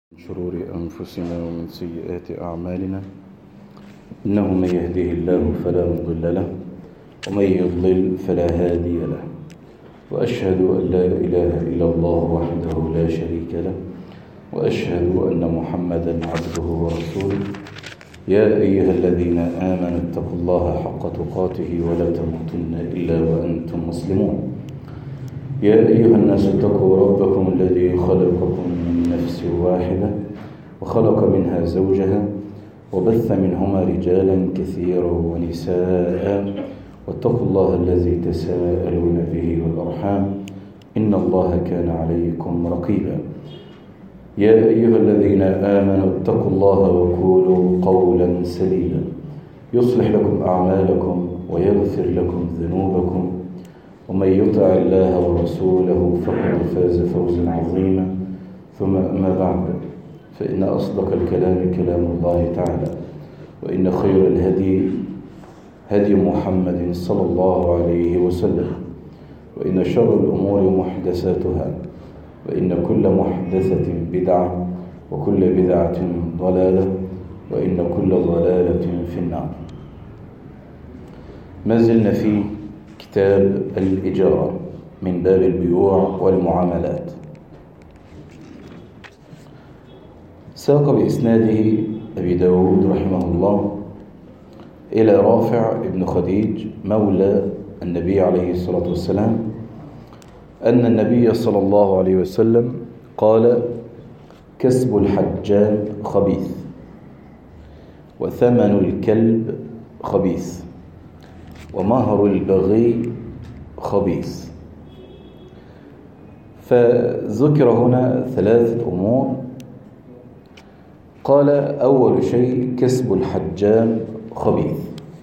من شرور أنفسنا ومن سيئات أعمالنا إنه من يهده الله فلا مضل له ومن يضلل فلا هادي له وأشهد أن لا إله إلا الله وحده لا شريك له وأشهد أن محمدا عبده ورسوله يا أيها الذين آمنوا اتقوا الله حق تقاته ولا تموتن إلا وأنتم مسلمون يا أيها الناس اتقوا ربكم الذي خلقكم من نفس واحدة وخلق منها زوجها وبث منهما رجالا كثيرا ونساء واتقوا الله الذي تساءلون به والأرحام إن الله كان عليكم رقيبا يا أيها الذين آمنوا اتقوا الله وقولوا قولا سديدا يصلح لكم أعمالكم ويغفر لكم ذنوبكم ومن يطع الله ورسوله فقد فاز فوزا عظيما ثم أما بعد فإن أصدق الكلام كلام الله تعالى وإن خير الهدي هدي محمد صلى الله عليه وسلم وإن شر الأمور محدثاتها وإن كل محدثة بدعة وكل بدعة ضلالة وإن كل ضلالة في النار ما زلنا في كتاب الإجارة من باب البيوع والمعاملات ساق بإسناده أبي داود رحمه الله إلى رافع ابن خديج مولى النبي عليه الصلاة والسلام أن النبي صلى الله عليه وسلم قال كسب الحجام خبيث وثمن الكلب خبيث ومهر البغي خبيث فذكر هنا ثلاثة أمور قال أول شيء كسب الحجام خبيث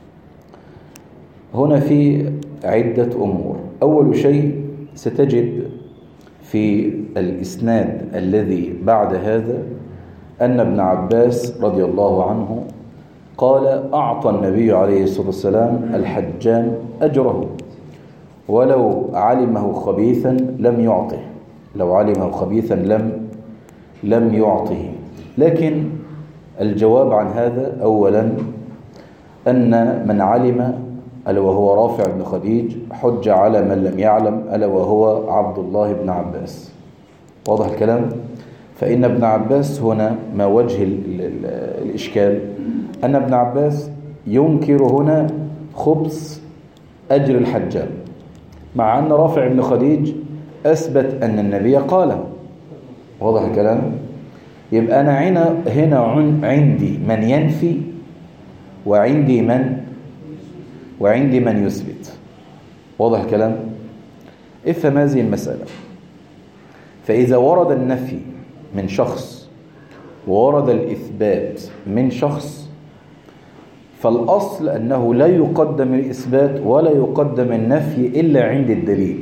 هنا في عدة أمور أول شيء ستجد في الإسناد الذي بعد هذا أن ابن عباس رضي الله عنه قال أعطى النبي عليه الصلاة والسلام الحجام أجره ولو علمه خبيثا لم يعطه لو علمه خبيثا لم لم يعطه لكن الجواب عن هذا أولا أن من علم ألا وهو رافع بن خديج حج على من لم يعلم ألا وهو عبد الله بن عباس واضح الكلام فإن ابن عباس هنا ما وجه ال ال الإشكال أن ابن عباس ينكر هنا خبث أجر الحجام مع أن رافع بن خديج أثبت أن النبي قاله واضح الكلام يبقى أنا هنا هنا عندي من ينفي وعندي من وعندي من يثبت واضح الكلام افهم هذه المسألة فإذا ورد النفي من شخص وورد الإثبات من شخص فالأصل أنه لا يقدم الإثبات ولا يقدم النفي إلا عند الدليل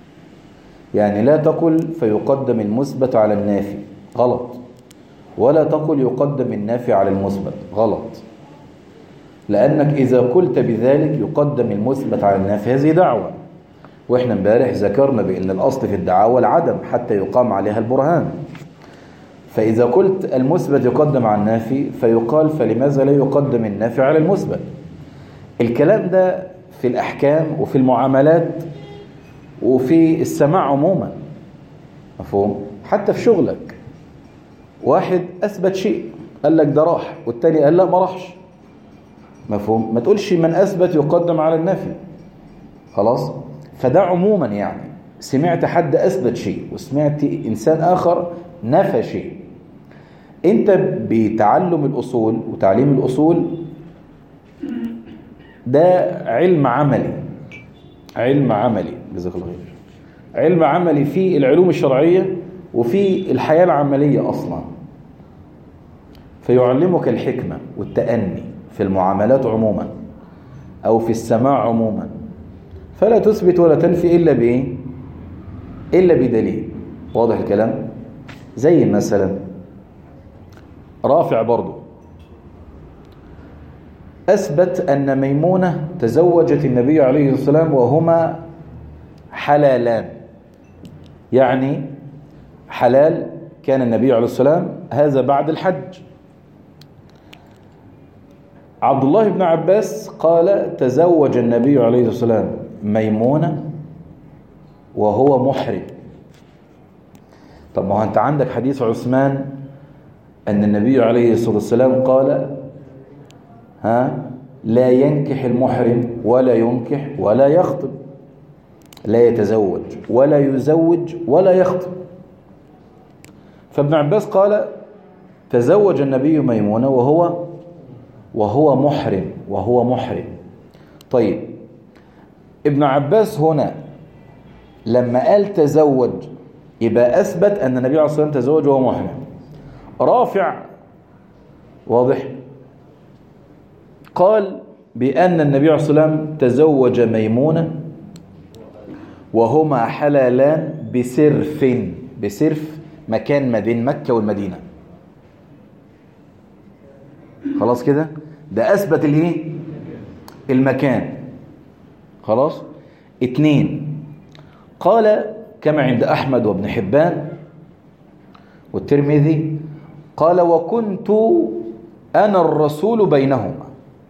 يعني لا تقل فيقدم المثبت على النافي غلط ولا تقل يقدم النافي على المثبت غلط لأنك إذا قلت بذلك يقدم المثبت على النافي هذه دعوة وإحنا امبارح ذكرنا بأن الأصل في الدعاوى العدم حتى يقام عليها البرهان فإذا قلت المثبت يقدم على النافي فيقال فلماذا لا يقدم النافي على المثبت الكلام ده في الأحكام وفي المعاملات وفي السماع عموما مفهوم حتى في شغلك واحد أثبت شيء قال لك ده راح والتاني قال لا ما راحش مفهوم ما تقولش من أثبت يقدم على النفي خلاص فده عموما يعني سمعت حد أثبت شيء وسمعت إنسان آخر نفى شيء أنت بتعلم الأصول وتعليم الأصول ده علم عملي علم عملي جزاك الله خير علم عملي في العلوم الشرعية وفي الحياة العملية أصلا فيعلمك الحكمة والتأني في المعاملات عموما أو في السماع عموما فلا تثبت ولا تنفي إلا بإيه إلا بدليل واضح الكلام زي مثلا رافع برضو أثبت أن ميمونة تزوجت النبي عليه الصلاة والسلام وهما حلالان يعني حلال كان النبي عليه السلام هذا بعد الحج عبد الله بن عباس قال تزوج النبي عليه السلام ميمونة وهو محرم طب ما هو انت عندك حديث عثمان أن النبي عليه الصلاة والسلام قال ها لا ينكح المحرم ولا ينكح ولا يخطب لا يتزوج ولا يزوج ولا يخطب فابن عباس قال تزوج النبي ميمونة وهو وهو محرم وهو محرم طيب ابن عباس هنا لما قال تزوج يبقى أثبت أن النبي عليه الصلاة والسلام تزوج وهو محرم رافع واضح قال بأن النبي عليه الصلاة والسلام تزوج ميمونة وهما حلالان بسرف بسرف مكان ما بين مكة والمدينة خلاص كده ده أثبت الايه المكان خلاص اتنين قال كما عند أحمد وابن حبان والترمذي قال وكنت أنا الرسول بينهما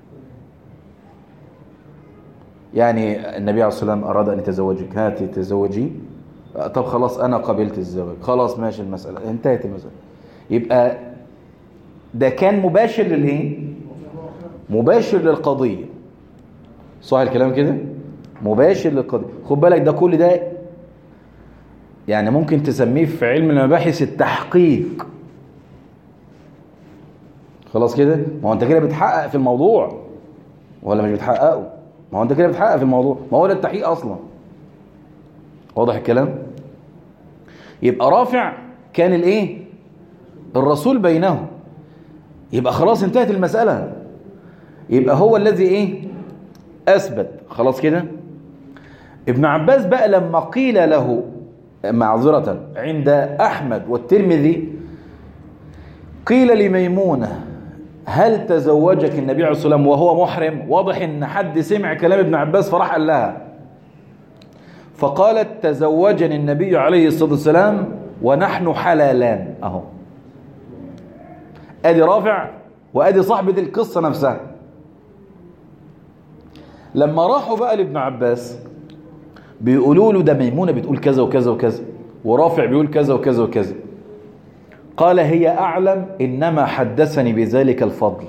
يعني النبي عليه الصلاة والسلام أراد أن يتزوجك هاتي تزوجي طب خلاص أنا قبلت الزواج خلاص ماشي المسألة انتهت المسألة يبقى ده كان مباشر للإيه مباشر للقضية صح الكلام كده مباشر للقضية خد بالك ده كل ده يعني ممكن تسميه في علم المباحث التحقيق خلاص كده ما هو انت كده بتحقق في الموضوع ولا مش بتحققه ما هو انت كده بتحقق في الموضوع ما هو ده التحقيق اصلا واضح الكلام يبقى رافع كان الايه الرسول بينهم يبقى خلاص انتهت المسألة يبقى هو الذي ايه اثبت خلاص كده ابن عباس بقى لما قيل له معذرة عند احمد والترمذي قيل لميمونة هل تزوجك النبي عليه الصلاة والسلام وهو محرم واضح ان حد سمع كلام ابن عباس فراح قال لها فقالت تزوجني النبي عليه الصلاة والسلام ونحن حلالان اهو ادي رافع وادي صاحبة القصة نفسها لما راحوا بقى لابن عباس بيقولوا له ده ميمونة بتقول كذا وكذا وكذا ورافع بيقول كذا وكذا وكذا قال هي أعلم إنما حدثني بذلك الفضل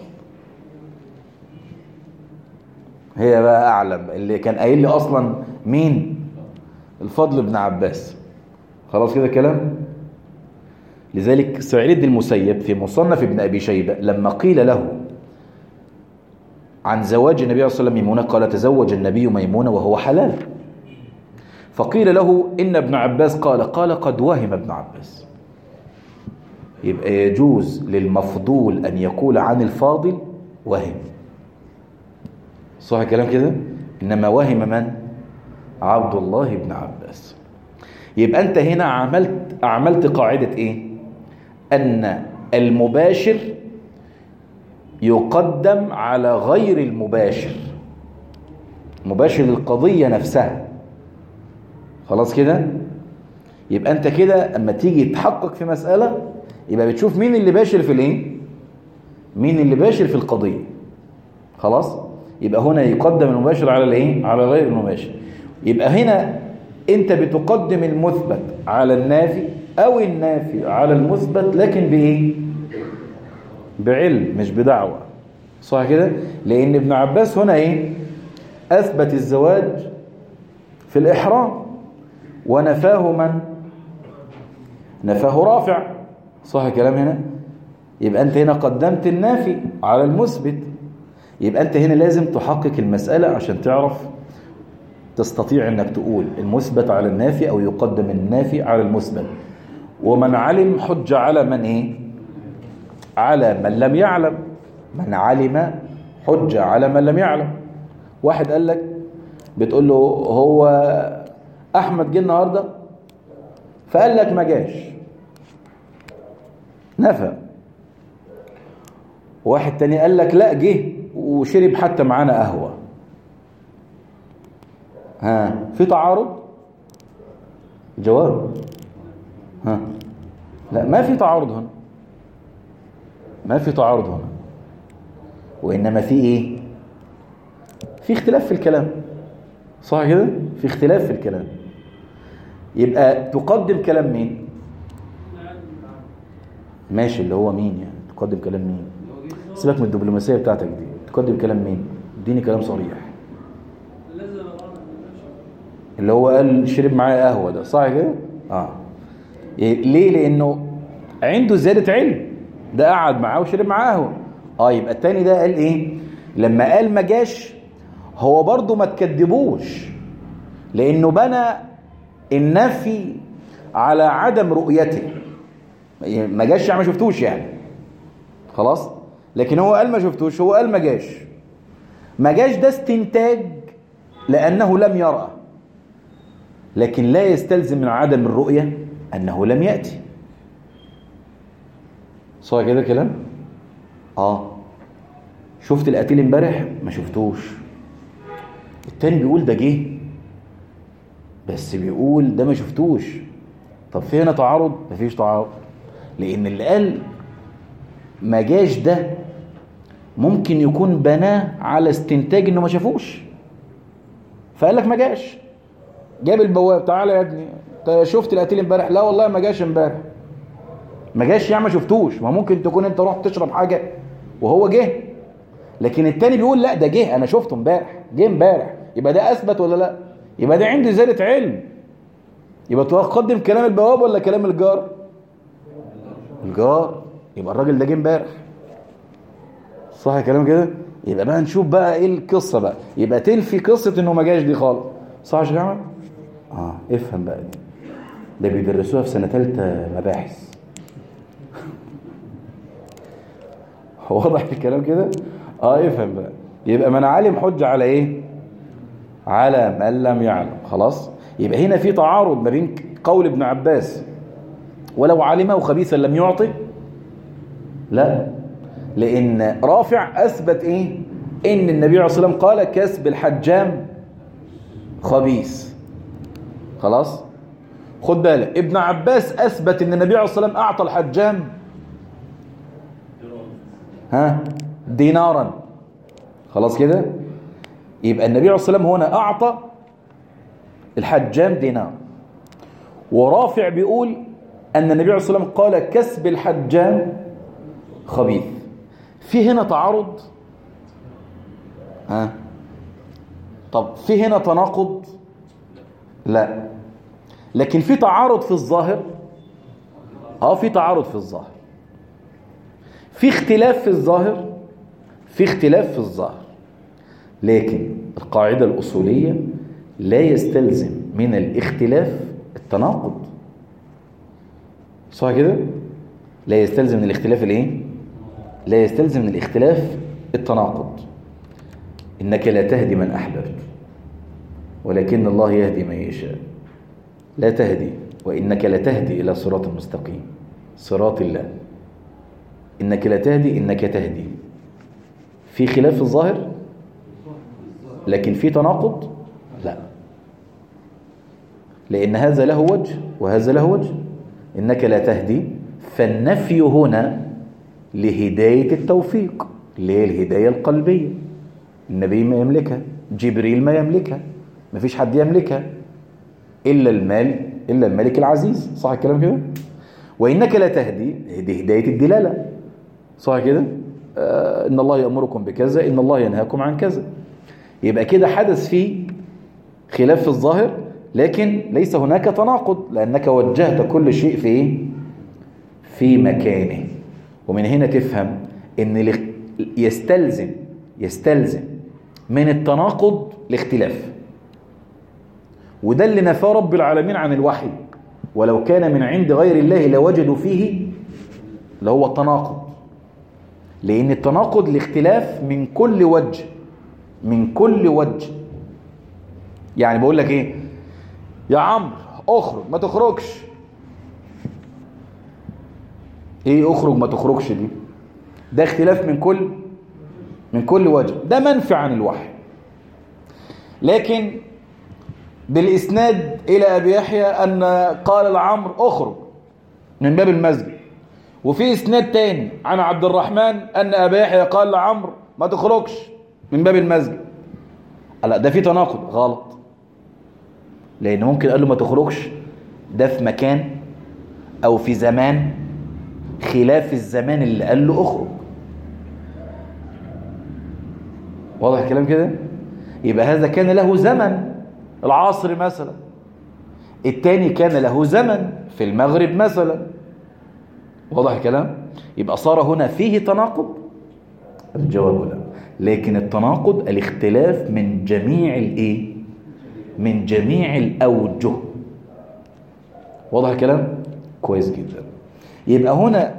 هي بقى أعلم اللي كان قايل لي أصلا مين الفضل بن عباس خلاص كده كلام لذلك سعيد بن المسيب في مصنف ابن أبي شيبة لما قيل له عن زواج النبي صلى الله عليه وسلم ميمونة قال تزوج النبي ميمونة وهو حلال فقيل له إن ابن عباس قال قال قد وهم ابن عباس يبقى يجوز للمفضول أن يقول عن الفاضل وهم صح الكلام كده إنما وهم من عبد الله بن عباس يبقى أنت هنا عملت عملت قاعدة إيه أن المباشر يقدم على غير المباشر مباشر القضية نفسها خلاص كده يبقى أنت كده أما تيجي تحقق في مسألة يبقى بتشوف مين اللي باشر في الايه مين اللي باشر في القضية خلاص يبقى هنا يقدم المباشر على الايه على غير المباشر يبقى هنا انت بتقدم المثبت على النافي او النافي على المثبت لكن بايه بعلم مش بدعوة صح كده لان ابن عباس هنا ايه اثبت الزواج في الاحرام ونفاه من نفاه رافع صح الكلام هنا يبقى أنت هنا قدمت النافي على المثبت يبقى أنت هنا لازم تحقق المسألة عشان تعرف تستطيع أنك تقول المثبت على النافي أو يقدم النافي على المثبت ومن علم حج على من إيه على من لم يعلم من علم حج على من لم يعلم واحد قال لك بتقول له هو أحمد جه النهاردة فقال لك ما جاش نفى واحد تاني قال لك لا جه وشرب حتى معانا قهوة ها في تعارض جواب ها لا ما في تعارض هنا ما في تعارض هنا وإنما في إيه في اختلاف في الكلام صح كده في اختلاف في الكلام يبقى تقدم كلام مين ماشي اللي هو مين يعني تقدم كلام مين سيبك من الدبلوماسيه بتاعتك دي تقدم كلام مين اديني كلام صريح اللي هو قال شرب معايا قهوه ده صح كده اه ليه لانه عنده زياده علم ده قعد معاه وشرب معاه قهوه اه يبقى التاني ده قال ايه لما قال ما جاش هو برضه ما تكذبوش لانه بنى النفي على عدم رؤيته ما جاش يعني ما شفتوش يعني خلاص لكن هو قال ما شفتوش هو قال ما جاش ما جاش ده استنتاج لأنه لم يرى لكن لا يستلزم من عدم الرؤية أنه لم يأتي صح كده كلام آه شفت القتيل امبارح ما شفتوش التاني بيقول ده جه بس بيقول ده ما شفتوش طب في هنا تعارض مفيش تعارض لان اللي قال ما جاش ده ممكن يكون بناه على استنتاج انه ما شافوش فقال لك ما جاش جاب البواب تعالى يا ابني انت شفت القتيل امبارح لا والله ما جاش امبارح ما جاش يعني ما شفتوش ما ممكن تكون انت رحت تشرب حاجه وهو جه لكن التاني بيقول لا ده جه انا شفته امبارح جه امبارح يبقى ده اثبت ولا لا يبقى ده عنده زياده علم يبقى تقدم كلام البواب ولا كلام الجار الجار يبقى الراجل ده جه امبارح صح كلام كده يبقى بقى نشوف بقى ايه القصه بقى يبقى تنفي قصه انه ما جاش دي خالص صح يا شيخ اه افهم بقى دي ده بيدرسوها في سنه ثالثه مباحث واضح الكلام كده اه افهم بقى يبقى من علم حجه على ايه على من لم يعلم خلاص يبقى هنا في تعارض ما بين قول ابن عباس ولو علمه خبيثا لم يعطي لا لأن رافع أثبت إيه إن النبي عليه الصلاة والسلام قال كسب الحجام خبيث خلاص خد بالك ابن عباس أثبت إن النبي عليه الصلاة والسلام أعطى الحجام ها دينارا خلاص كده يبقى النبي عليه الصلاة والسلام هنا أعطى الحجام دينار ورافع بيقول أن النبي عليه الصلاة والسلام قال كسب الحجام خبيث في هنا تعارض ها طب في هنا تناقض لا لكن في تعارض في الظاهر اه في تعارض في الظاهر في اختلاف في الظاهر في اختلاف في الظاهر لكن القاعدة الأصولية لا يستلزم من الاختلاف التناقض صح كده لا يستلزم من الاختلاف الايه لا يستلزم من الاختلاف التناقض انك لا تهدي من احببت ولكن الله يهدي من يشاء لا تهدي وانك لتهدي الى صراط مستقيم صراط الله انك لا تهدي انك تهدي في خلاف في الظاهر لكن في تناقض لا لان هذا له وجه وهذا له وجه إنك لا تهدي فالنفي هنا لهداية التوفيق اللي هي الهداية القلبية النبي ما يملكها جبريل ما يملكها ما فيش حد يملكها إلا المال إلا الملك العزيز صح الكلام كده وإنك لا تهدي دي هداية الدلالة صح كده آه إن الله يأمركم بكذا إن الله ينهاكم عن كذا يبقى كده حدث فيه خلاف في الظاهر لكن ليس هناك تناقض لأنك وجهت كل شيء في إيه؟ في مكانه ومن هنا تفهم ان يستلزم يستلزم من التناقض الاختلاف وده اللي نفاه رب العالمين عن الوحي ولو كان من عند غير الله لوجدوا فيه اللي هو التناقض لأن التناقض الاختلاف من كل وجه من كل وجه يعني بقول لك ايه يا عمرو اخرج ما تخرجش ايه اخرج ما تخرجش دي ده اختلاف من كل من كل وجه ده منفي عن الوحي لكن بالاسناد الى ابي يحيى ان قال لعمرو اخرج من باب المسجد وفي اسناد تاني عن عبد الرحمن ان ابا يحيى قال لعمرو ما تخرجش من باب المسجد لا ده في تناقض غلط لان ممكن قال له ما تخرجش ده في مكان او في زمان خلاف الزمان اللي قال له اخرج واضح الكلام كده يبقى هذا كان له زمن العصر مثلا التاني كان له زمن في المغرب مثلا واضح الكلام يبقى صار هنا فيه تناقض الجواب لا لكن التناقض الاختلاف من جميع الايه من جميع الاوجه واضح الكلام كويس جدا يبقى هنا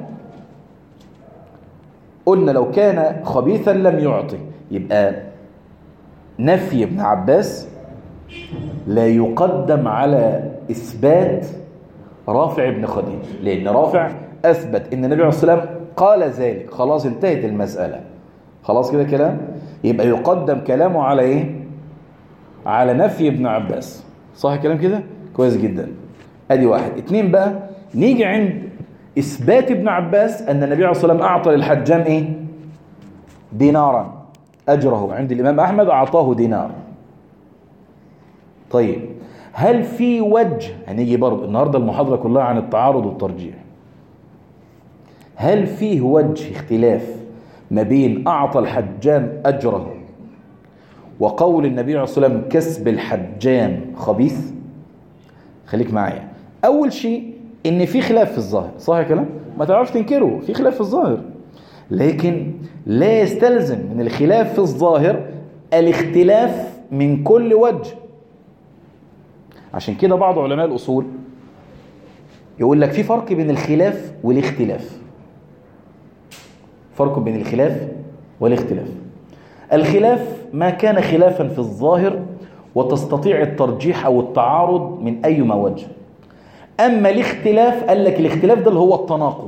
قلنا لو كان خبيثا لم يعطي يبقى نفي ابن عباس لا يقدم على إثبات رافع بن خديج لأن رافع أثبت أن النبي عليه الصلاة والسلام قال ذلك خلاص انتهت المسألة خلاص كده كلام يبقى يقدم كلامه على إيه على نفي ابن عباس صح الكلام كده كويس جدا ادي واحد اتنين بقى نيجي عند اثبات ابن عباس ان النبي عليه الصلاه والسلام اعطى للحجام ايه دينارا اجره عند الامام احمد اعطاه دينار طيب هل في وجه هنيجي برضه النهارده المحاضره كلها عن التعارض والترجيح هل فيه وجه اختلاف ما بين اعطى الحجام اجره وقول النبي عليه الصلاه والسلام كسب الحجام خبيث خليك معايا اول شيء ان في خلاف في الظاهر صح الكلام ما تعرفش تنكره في خلاف في الظاهر لكن لا يستلزم من الخلاف في الظاهر الاختلاف من كل وجه عشان كده بعض علماء الاصول يقول لك في فرق بين الخلاف والاختلاف فرق بين الخلاف والاختلاف الخلاف ما كان خلافا في الظاهر وتستطيع الترجيح او التعارض من ايما وجه اما الاختلاف قال لك الاختلاف ده اللي هو التناقض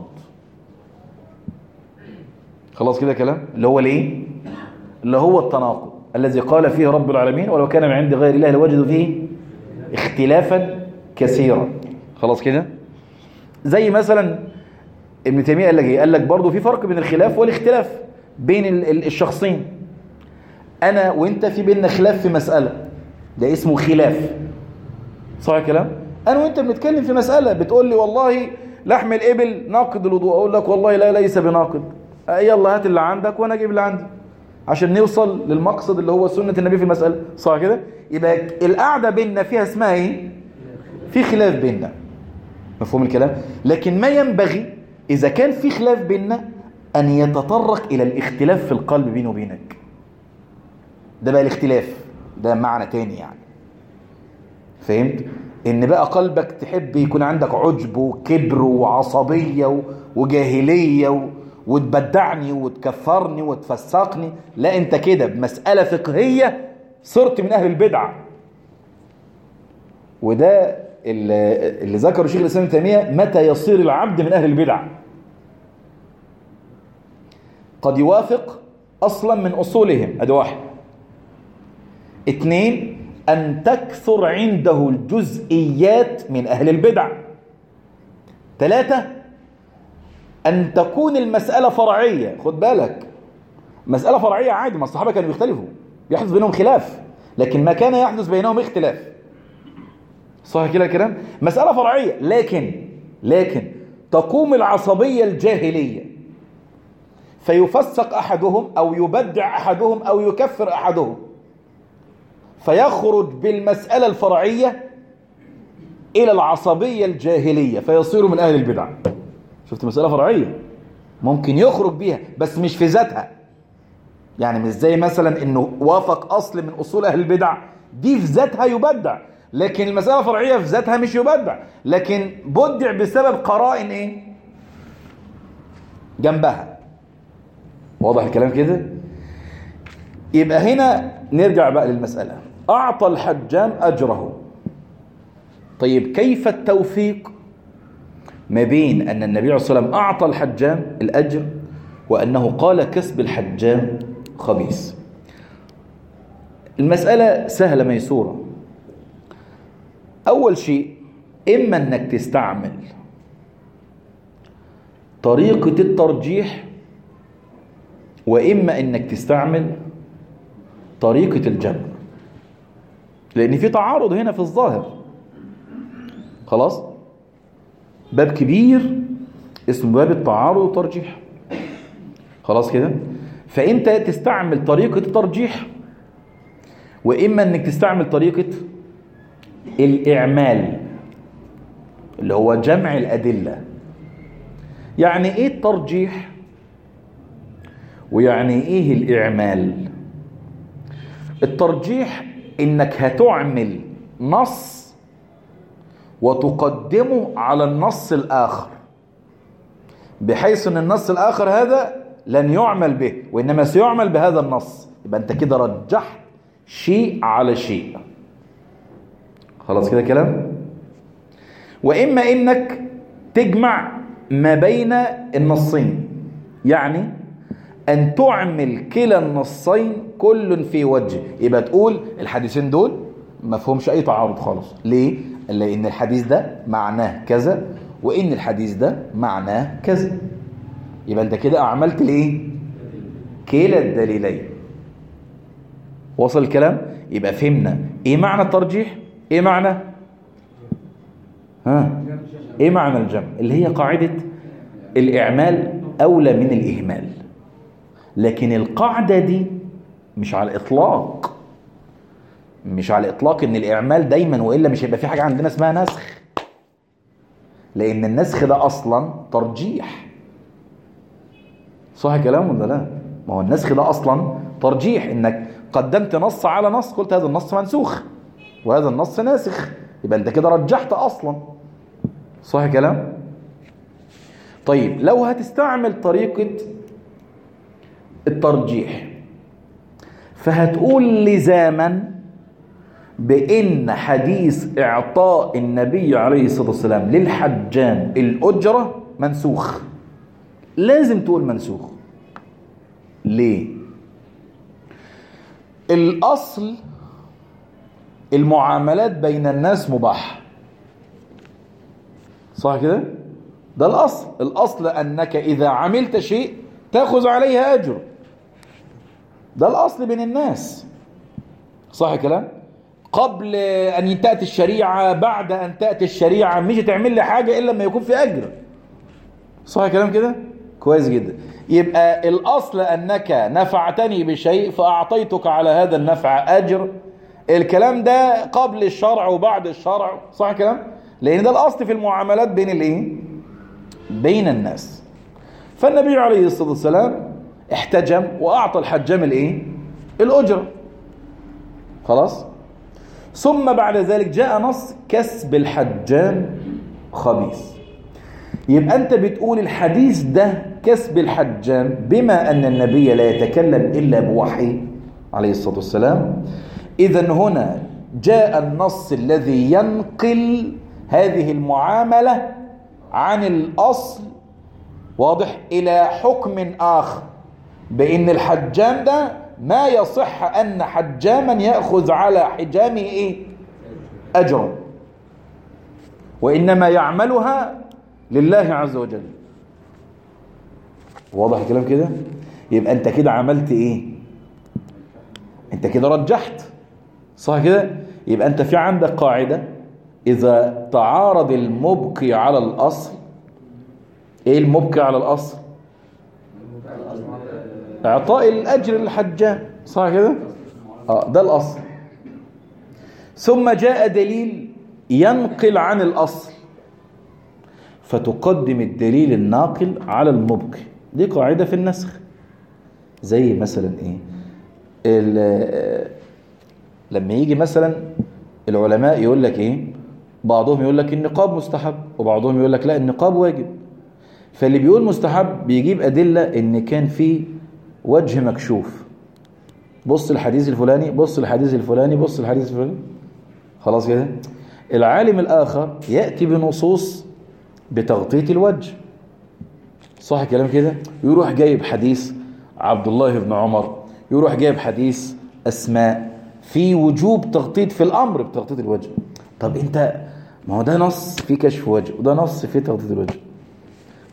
خلاص كده كلام اللي هو الايه اللي هو التناقض الذي قال فيه رب العالمين ولو كان من عند غير الله لوجدوا فيه اختلافا كثيرا خلاص كده زي مثلا ابن تيميه قال لك ايه قال لك برضه في فرق بين الخلاف والاختلاف بين الشخصين انا وانت في بيننا خلاف في مساله ده اسمه خلاف صح الكلام انا وانت بنتكلم في مساله بتقول لي والله لحم الابل ناقض الوضوء اقول لك والله لا ليس بناقض يلا هات اللي عندك وانا اجيب اللي عندي عشان نوصل للمقصد اللي هو سنه النبي في المساله صح كده يبقى القعده بيننا فيها اسمها ايه في خلاف بيننا مفهوم الكلام لكن ما ينبغي اذا كان في خلاف بيننا ان يتطرق الى الاختلاف في القلب بيني وبينك ده بقى الاختلاف ده معنى تاني يعني فهمت ان بقى قلبك تحب يكون عندك عجب وكبر وعصبية وجاهلية وتبدعني وتكفرني وتفسقني لا انت كده بمسألة فقهية صرت من اهل البدع وده اللي, اللي ذكره شيخ الاسلام تيمية متى يصير العبد من اهل البدع قد يوافق اصلا من اصولهم ادي واحد اثنين أن تكثر عنده الجزئيات من أهل البدع ثلاثة أن تكون المسألة فرعية خد بالك مسألة فرعية عادي ما الصحابة كانوا يختلفوا يحدث بينهم خلاف لكن ما كان يحدث بينهم اختلاف صح كده الكلام مسألة فرعية لكن لكن تقوم العصبية الجاهلية فيفسق أحدهم أو يبدع أحدهم أو يكفر أحدهم فيخرج بالمسألة الفرعية إلى العصبية الجاهلية فيصير من أهل البدع شفت مسألة فرعية ممكن يخرج بيها بس مش في ذاتها يعني مش زي مثلا انه وافق اصل من اصول اهل البدع دي في ذاتها يبدع لكن المسألة فرعية في ذاتها مش يبدع لكن بدع بسبب قرائن ايه جنبها واضح الكلام كده يبقى هنا نرجع بقى للمسألة أعطى الحجام أجره طيب كيف التوفيق ما بين أن النبي عليه الصلاة والسلام أعطى الحجام الأجر وأنه قال كسب الحجام خبيث المسألة سهلة ميسورة أول شيء إما أنك تستعمل طريقة الترجيح وإما إنك تستعمل طريقة الجمع لأن في تعارض هنا في الظاهر خلاص باب كبير اسمه باب التعارض والترجيح خلاص كده فأنت تستعمل طريقة الترجيح وإما إنك تستعمل طريقة الإعمال اللي هو جمع الأدلة يعني إيه الترجيح ويعني إيه الإعمال الترجيح إنك هتعمل نص وتقدمه على النص الآخر بحيث أن النص الآخر هذا لن يعمل به وإنما سيعمل بهذا النص يبقى أنت كده رجحت شيء على شيء خلاص كده كلام وإما إنك تجمع ما بين النصين يعني أن تعمل كلا النصين كل في وجه يبقى تقول الحديثين دول ما فيهمش أي تعارض خالص ليه؟ لأن الحديث ده معناه كذا وإن الحديث ده معناه كذا يبقى أنت كده أعملت ليه؟ كلا الدليلين وصل الكلام؟ يبقى فهمنا إيه معنى الترجيح؟ إيه معنى؟ ها؟ إيه معنى الجمع؟ اللي هي قاعدة الإعمال أولى من الإهمال لكن القاعدة دي مش على الإطلاق مش على الإطلاق إن الإعمال دايما وإلا مش هيبقى في حاجة عندنا اسمها نسخ لأن النسخ ده أصلا ترجيح صح كلام ولا لا؟ ما هو النسخ ده أصلا ترجيح إنك قدمت نص على نص قلت هذا النص منسوخ وهذا النص ناسخ يبقى أنت كده رجحت أصلا صح كلام؟ طيب لو هتستعمل طريقة الترجيح فهتقول لزاما بإن حديث إعطاء النبي عليه الصلاة والسلام للحجام الأجرة منسوخ لازم تقول منسوخ ليه؟ الأصل المعاملات بين الناس مباح صح كده؟ ده الأصل الأصل أنك إذا عملت شيء تأخذ عليه أجر ده الأصل بين الناس صح كلام قبل أن تأتي الشريعة بعد أن تأتي الشريعة مش تعمل لي حاجة إلا لما يكون في أجر صح كلام كده كويس جدا يبقى الأصل أنك نفعتني بشيء فأعطيتك على هذا النفع أجر الكلام ده قبل الشرع وبعد الشرع صح كلام لأن ده الأصل في المعاملات بين الإيه بين الناس فالنبي عليه الصلاة والسلام احتجم وأعطى الحجام الإيه الأجرة خلاص ثم بعد ذلك جاء نص كسب الحجام خبيث يبقى أنت بتقول الحديث ده كسب الحجام بما أن النبي لا يتكلم إلا بوحي عليه الصلاة والسلام إذا هنا جاء النص الذي ينقل هذه المعاملة عن الأصل واضح إلى حكم آخر بأن الحجام ده ما يصح أن حجاما يأخذ على حجامه إيه؟ أجر وإنما يعملها لله عز وجل واضح الكلام كده يبقى أنت كده عملت إيه أنت كده رجحت صح كده يبقى أنت في عندك قاعدة إذا تعارض المبقي على الأصل إيه المبقي على الأصل إعطاء الأجر للحجام صح كده آه ده الأصل ثم جاء دليل ينقل عن الأصل فتقدم الدليل الناقل على المبقي دي قاعدة في النسخ زي مثلا إيه لما يجي مثلا العلماء يقول لك إيه بعضهم يقول لك النقاب مستحب وبعضهم يقول لك لا النقاب واجب فاللي بيقول مستحب بيجيب أدلة إن كان في وجه مكشوف بص الحديث الفلاني بص الحديث الفلاني بص الحديث الفلاني خلاص كده العالم الآخر يأتي بنصوص بتغطية الوجه صح كلام كده يروح جايب حديث عبد الله بن عمر يروح جايب حديث أسماء في وجوب تغطية في الأمر بتغطية الوجه طب انت ما هو ده نص في كشف وجه وده نص في تغطية الوجه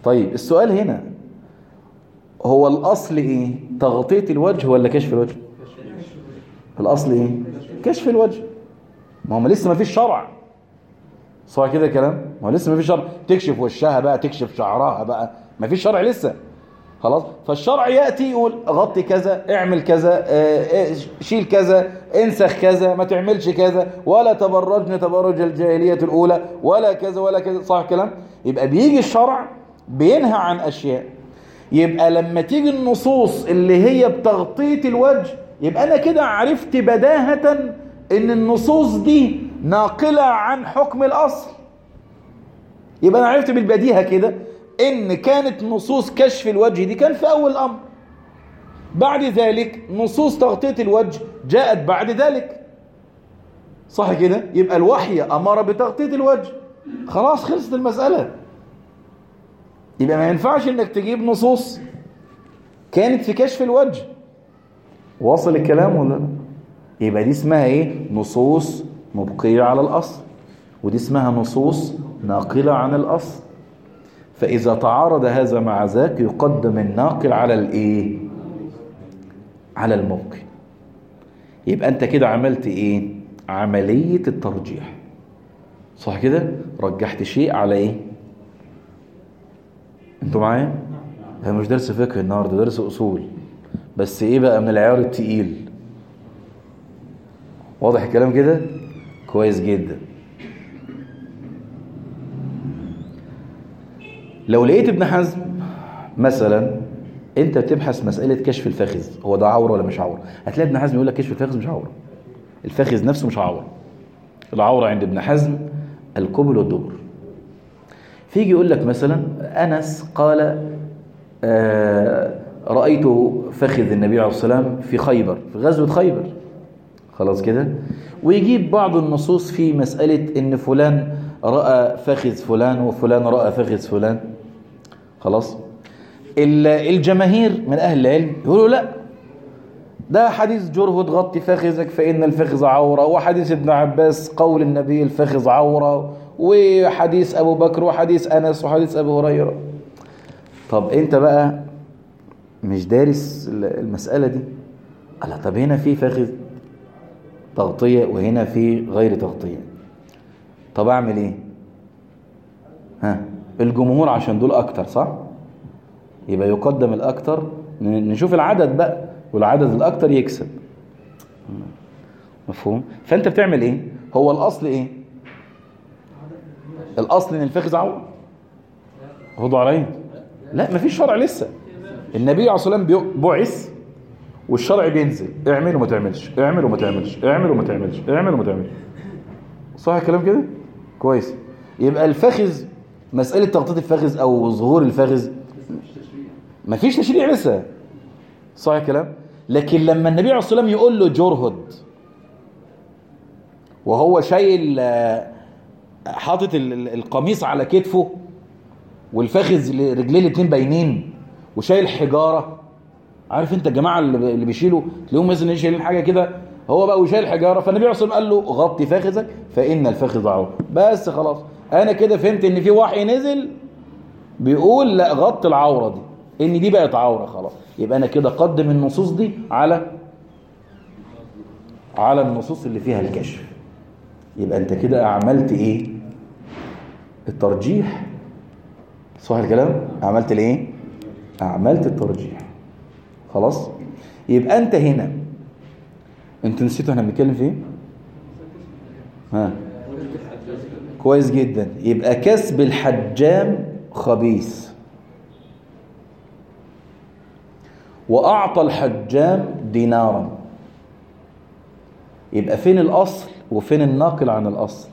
طيب السؤال هنا هو الأصل إيه تغطية الوجه ولا كشف الوجه الأصل إيه كشف الوجه ما هم لسه ما فيش شرع صح كده كلام ما هو لسه ما فيش شرع تكشف وشها بقى تكشف شعرها بقى ما فيش شرع لسه خلاص فالشرع يأتي يقول غطي كذا اعمل كذا اه شيل كذا انسخ كذا ما تعملش كذا ولا تبرجن تبرج الجاهلية الأولى ولا كذا ولا كذا صح كلام يبقى بيجي الشرع بينهى عن أشياء يبقى لما تيجي النصوص اللي هي بتغطية الوجه يبقى أنا كده عرفت بداهة ان النصوص دي ناقلة عن حكم الأصل يبقى أنا عرفت بالبديهة كده ان كانت نصوص كشف الوجه دي كان في اول الامر بعد ذلك نصوص تغطية الوجه جاءت بعد ذلك صح كده يبقى الوحي امر بتغطية الوجه خلاص خلصت المسألة يبقى ما ينفعش انك تجيب نصوص كانت في كشف الوجه واصل الكلام ولا لا يبقى دي اسمها ايه نصوص مبقية على الاصل ودي اسمها نصوص ناقلة عن الاصل فإذا تعارض هذا مع ذاك يقدم الناقل على الإيه؟ على المبقي يبقى أنت كده عملت إيه؟ عملية الترجيح صح كده؟ رجحت شيء على إيه؟ أنتوا معايا؟ هي مش درس فقه النهاردة درس أصول بس إيه بقى من العيار التقيل واضح الكلام كده؟ كويس جدا لو لقيت ابن حزم مثلا انت بتبحث مسألة كشف الفخذ هو ده عورة ولا مش عورة هتلاقي ابن حزم يقول لك كشف الفخذ مش عورة الفخذ نفسه مش عورة العورة عند ابن حزم القبل والدبر فيجي يقول لك مثلا أنس قال آه رأيت فخذ النبي عليه الصلاة والسلام في خيبر في غزوة خيبر خلاص كده ويجيب بعض النصوص في مسألة ان فلان رأى فخذ فلان وفلان رأى فخذ فلان خلاص الجماهير من أهل العلم يقولوا لا ده حديث جرهد غطي فخذك فإن الفخذ عورة وحديث ابن عباس قول النبي الفخذ عورة وحديث أبو بكر وحديث أنس وحديث أبو هريرة طب أنت بقى مش دارس المسألة دي قال طب هنا في فخذ تغطية وهنا في غير تغطية طب اعمل ايه ها الجمهور عشان دول اكتر صح يبقى يقدم الاكتر نشوف العدد بقى والعدد الاكتر يكسب مفهوم فانت بتعمل ايه هو الاصل ايه الاصل ان الفخذ عور خدوا عليا لا مفيش شرع لسه النبي عليه الصلاه والسلام بعث والشرع بينزل اعمل وما تعملش اعمل وما تعملش اعمل وما تعملش اعمل وما تعملش صح الكلام كده كويس يبقى الفخذ مسألة تغطية الفخذ أو ظهور الفخذ مفيش تشريع لسه صح الكلام لكن لما النبي عليه الصلاة والسلام يقول له جرهد وهو شايل حاطط القميص على كتفه والفخذ رجليه الاثنين باينين وشايل حجارة عارف انت الجماعة اللي بيشيلوا تلاقيهم مثلا شايلين حاجة كده هو بقى وشايل حجارة فالنبي عليه الصلاة والسلام قال له غطي فخذك فإن الفخذ عور بس خلاص أنا كده فهمت إن في وحي نزل بيقول لا غطي العورة دي إن دي بقت عورة خلاص يبقى أنا كده قدم النصوص دي على على النصوص اللي فيها الكشف يبقى أنت كده عملت إيه الترجيح صح الكلام عملت الايه عملت الترجيح خلاص يبقى انت هنا انت نسيتوا احنا بنتكلم في ايه ها كويس جدا يبقى كسب الحجام خبيث واعطى الحجام دينارا يبقى فين الاصل وفين الناقل عن الاصل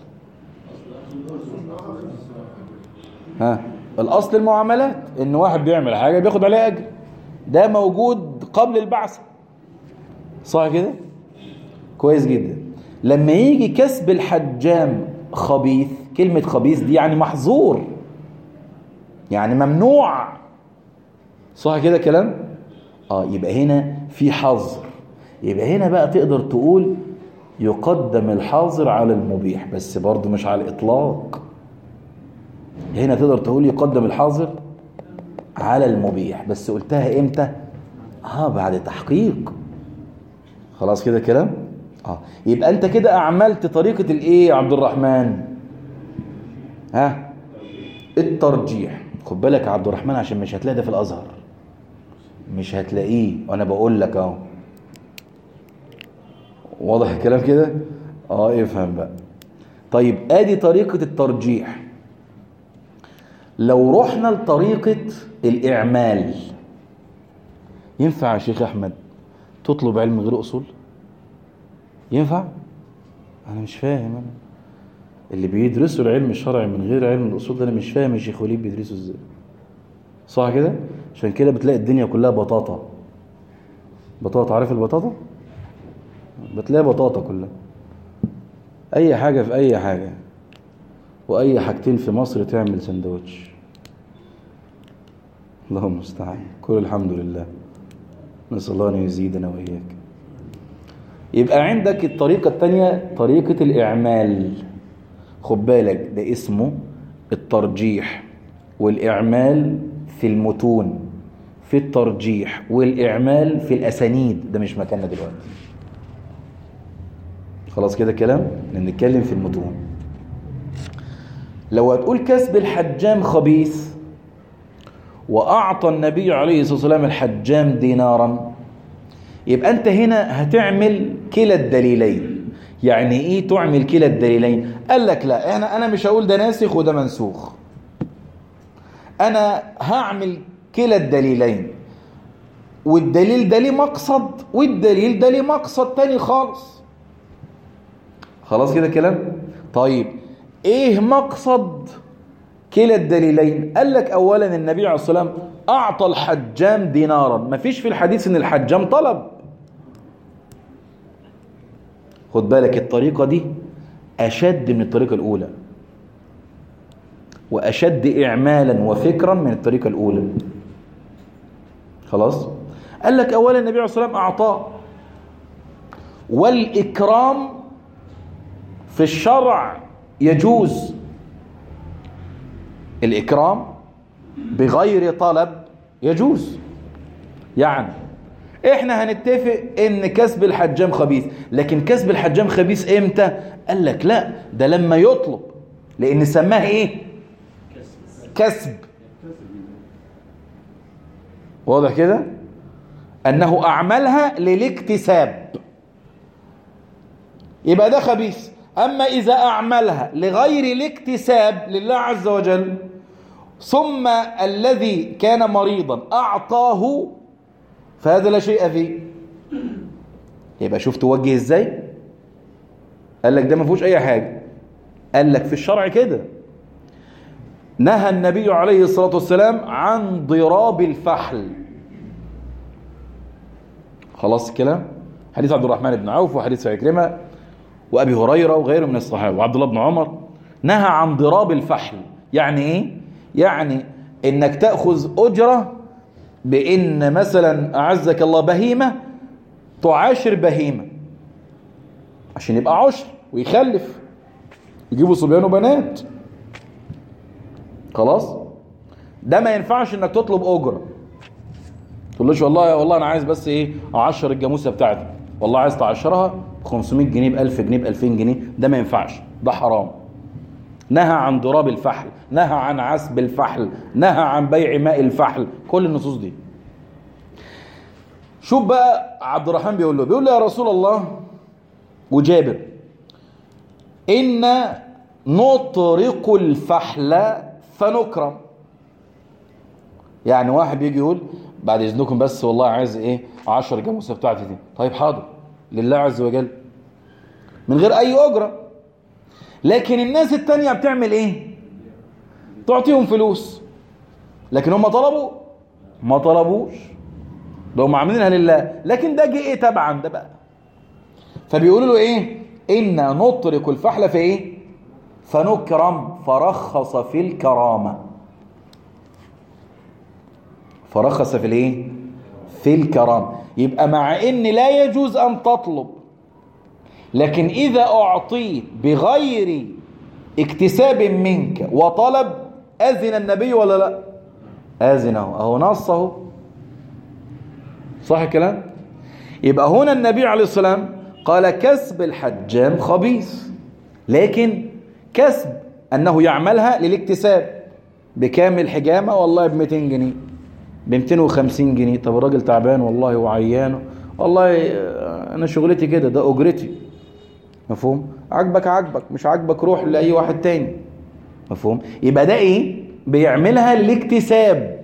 ها الاصل المعاملات ان واحد بيعمل حاجه بياخد عليها اجر ده موجود قبل البعثه صح كده كويس جدا لما يجي كسب الحجام خبيث كلمه خبيث دي يعني محظور يعني ممنوع صح كده كلام اه يبقى هنا في حظر يبقى هنا بقى تقدر تقول يقدم الحاظر على المبيح بس برضه مش على الاطلاق هنا تقدر تقول يقدم الحاظر على المبيح بس قلتها امتى اه بعد تحقيق خلاص كده كلام اه يبقى انت كده اعملت طريقة الايه يا عبد الرحمن ها الترجيح خد بالك يا عبد الرحمن عشان مش هتلاقي ده في الازهر مش هتلاقيه وانا بقول لك اهو واضح الكلام كده اه افهم بقى طيب ادي طريقة الترجيح لو رحنا لطريقة الاعمال ينفع يا شيخ احمد تطلب علم غير اصول ينفع انا مش فاهم انا اللي بيدرسوا العلم الشرعي من غير علم الاصول ده انا مش فاهم يا شيخ وليد بيدرسوا ازاي صح كده عشان كده بتلاقي الدنيا كلها بطاطا بطاطا عارف البطاطا بتلاقي بطاطا كلها اي حاجة في اي حاجة واي حاجتين في مصر تعمل سندوتش اللهم المستعان كل الحمد لله نسأل الله أن يزيدنا وإياك يبقى عندك الطريقة الثانية طريقة الإعمال خد بالك ده اسمه الترجيح والإعمال في المتون في الترجيح والإعمال في الأسانيد ده مش مكاننا دلوقتي خلاص كده كلام نتكلم في المتون لو هتقول كسب الحجام خبيث وأعطى النبي عليه الصلاة والسلام الحجام دينارا يبقى أنت هنا هتعمل كلا الدليلين يعني إيه تعمل كلا الدليلين قال لك لا أنا, أنا مش هقول ده ناسخ وده منسوخ أنا هعمل كلا الدليلين والدليل ده ليه مقصد والدليل ده ليه مقصد تاني خالص خلاص كده كلام طيب ايه مقصد كلا الدليلين قال لك اولا النبي عليه الصلاه والسلام اعطى الحجام دينارا ما فيش في الحديث ان الحجام طلب خد بالك الطريقه دي اشد من الطريقه الاولى واشد اعمالا وفكرا من الطريقه الاولى خلاص قال لك اولا النبي عليه الصلاه والسلام اعطاه والاكرام في الشرع يجوز الإكرام بغير طلب يجوز يعني احنا هنتفق ان كسب الحجام خبيث لكن كسب الحجام خبيث امتى قال لك لا ده لما يطلب لان سماه ايه كسب واضح كده انه اعملها للاكتساب يبقى ده خبيث أما إذا أعملها لغير الاكتساب لله عز وجل ثم الذي كان مريضا أعطاه فهذا لا شيء فيه يبقى شوف توجه ازاي قال لك ده ما فيهوش اي حاجه قال لك في الشرع كده نهى النبي عليه الصلاه والسلام عن ضراب الفحل خلاص الكلام حديث عبد الرحمن بن عوف وحديث عكرمه وابي هريره وغيره من الصحابه وعبد الله بن عمر نهى عن ضراب الفحل يعني ايه يعني انك تاخذ اجره بان مثلا اعزك الله بهيمه تعاشر بهيمه عشان يبقى عشر ويخلف يجيبوا صبيان وبنات خلاص ده ما ينفعش انك تطلب اجره تقولوش والله والله انا عايز بس ايه اعشر الجاموسه بتاعتي والله عايز تعشرها ب 500 جنيه ب 1000 جنيه ب 2000 جنيه ده ما ينفعش ده حرام نهى عن ضراب الفحل نهى عن عسب الفحل نهى عن بيع ماء الفحل كل النصوص دي شوف بقى عبد الرحمن بيقول له بيقول له يا رسول الله وجابر إن نطرق الفحل فنكرم يعني واحد بيجي يقول بعد إذنكم بس والله عايز إيه 10 جاموسة بتاعتي دي طيب حاضر لله عز وجل من غير أي أجرة لكن الناس التانية بتعمل إيه تعطيهم فلوس لكن هم طلبوا ما طلبوش ده هم عاملينها لله لكن ده جه ايه تبعا ده بقى فبيقولوا له ايه إن نطرق الفحل في ايه فنكرم فرخص في الكرامة فرخص في الايه في الكرامة يبقى مع ان لا يجوز ان تطلب لكن اذا اعطيت بغير اكتساب منك وطلب اذن النبي ولا لا آذنه أهو نصه صح الكلام يبقى هنا النبي عليه الصلاة والسلام قال كسب الحجام خبيث لكن كسب أنه يعملها للاكتساب بكام الحجامة والله ب 200 جنيه ب 250 جنيه طب الراجل تعبان والله وعيان والله أنا شغلتي كده ده أجرتي مفهوم عجبك عجبك مش عجبك روح لأي واحد تاني مفهوم يبقى ده إيه بيعملها للاكتساب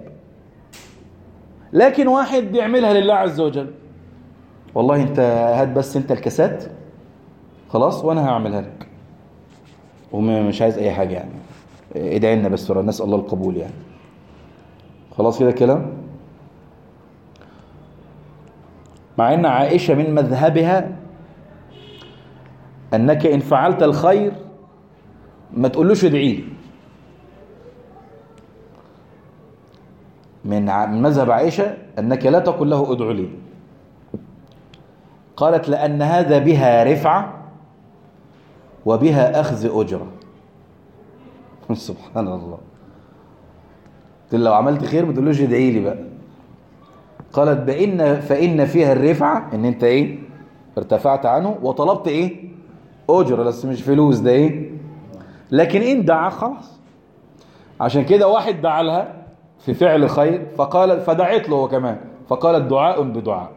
لكن واحد بيعملها لله عز وجل والله انت هات بس انت الكاسات خلاص وانا هعملها لك ومش عايز اي حاجه يعني ادعي لنا بس نسال الله القبول يعني خلاص كده كلام مع ان عائشه من مذهبها انك ان فعلت الخير ما تقولوش ادعي لي من مذهب عائشه انك لا تقول له ادعو لي قالت لأن هذا بها رفعة وبها أخذ أجرة سبحان الله قلت لو عملت خير ما تقولوش ادعي لي بقى قالت بإن فإن فيها الرفعة إن أنت إيه ارتفعت عنه وطلبت إيه أجرة بس مش فلوس ده إيه لكن إن دعا خلاص عشان كده واحد دعا لها في فعل خير فقال فدعت له هو كمان فقالت دعاء بدعاء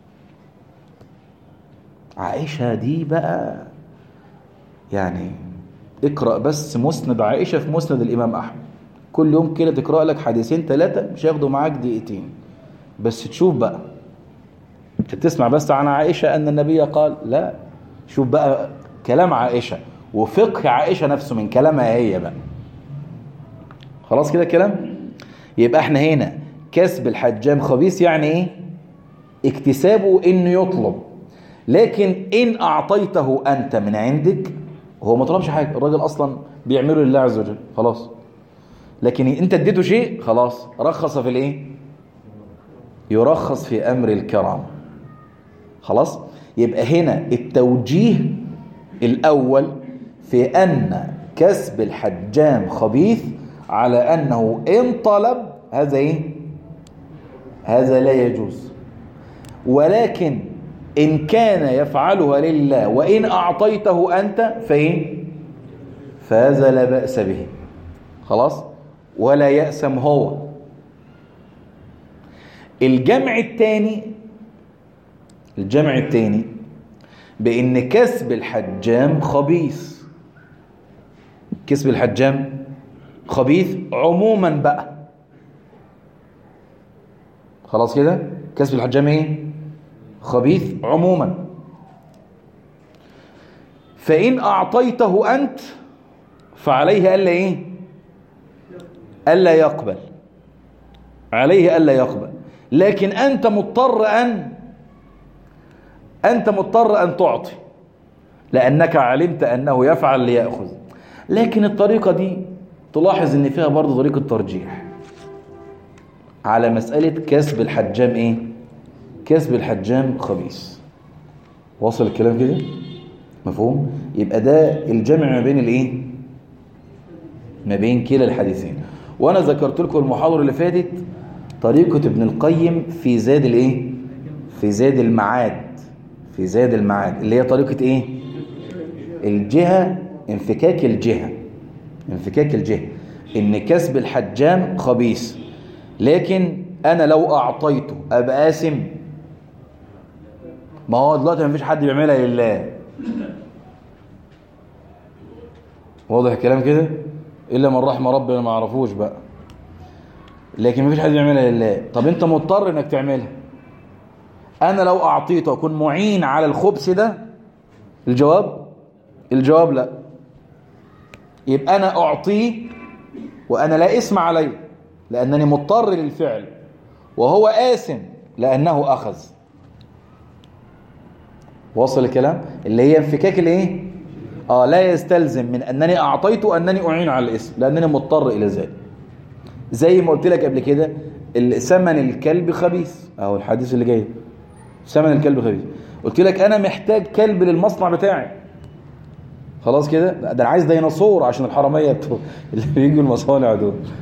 عائشة دي بقى يعني اقرأ بس مسند عائشة في مسند الإمام أحمد كل يوم كده تقرأ لك حديثين ثلاثة مش هياخدوا معاك دقيقتين بس تشوف بقى انت بتسمع بس عن عائشة أن النبي قال لا شوف بقى كلام عائشة وفقه عائشة نفسه من كلامها هي بقى خلاص كده كلام يبقى احنا هنا كسب الحجام خبيث يعني ايه اكتسابه انه يطلب لكن إن أعطيته أنت من عندك هو ما طلبش حاجة الراجل أصلا بيعمله لله عز وجل خلاص لكن أنت اديته شيء خلاص رخص في الإيه يرخص في أمر الكرام خلاص يبقى هنا التوجيه الأول في أن كسب الحجام خبيث على أنه إن طلب هذا إيه هذا لا يجوز ولكن إن كان يفعلها لله وإن أعطيته أنت فإيه فهذا لا بأس به خلاص ولا يأسم هو الجمع الثاني الجمع الثاني بأن كسب الحجام خبيث كسب الحجام خبيث عموما بقى خلاص كده كسب الحجام ايه خبيث عموما فإن أعطيته أنت فعليه ألا إيه ألا يقبل عليه ألا يقبل لكن أنت مضطر أن أنت مضطر أن تعطي لأنك علمت أنه يفعل ليأخذ لكن الطريقة دي تلاحظ أن فيها برضه طريقة ترجيح على مسألة كسب الحجام إيه كسب الحجام خبيث واصل الكلام كده مفهوم يبقى ده الجمع ما بين الايه ما بين كلا الحديثين وانا ذكرت لكم المحاضره اللي فاتت طريقه ابن القيم في زاد الايه في زاد المعاد في زاد المعاد اللي هي طريقه ايه الجهه انفكاك الجهه انفكاك الجهه ان كسب الحجام خبيث لكن انا لو اعطيته ابقى اسم ما هو دلوقتي ما فيش حد بيعملها لله واضح الكلام كده الا من رحم ربنا ما عرفوش بقى لكن ما فيش حد بيعملها لله طب انت مضطر انك تعملها انا لو اعطيته اكون معين على الخبث ده الجواب الجواب لا يبقى انا اعطيه وانا لا اسم عليه لانني مضطر للفعل وهو آثم لانه اخذ واصل الكلام اللي هي انفكاك الايه اه لا يستلزم من انني اعطيته انني اعين على الاسم لانني مضطر الى ذلك زي ما قلت لك قبل كده ثمن الكلب خبيث اهو الحديث اللي جاي ثمن الكلب خبيث قلت لك انا محتاج كلب للمصنع بتاعي خلاص كده ده انا عايز ديناصور عشان الحراميه بتوع اللي بيجوا المصانع دول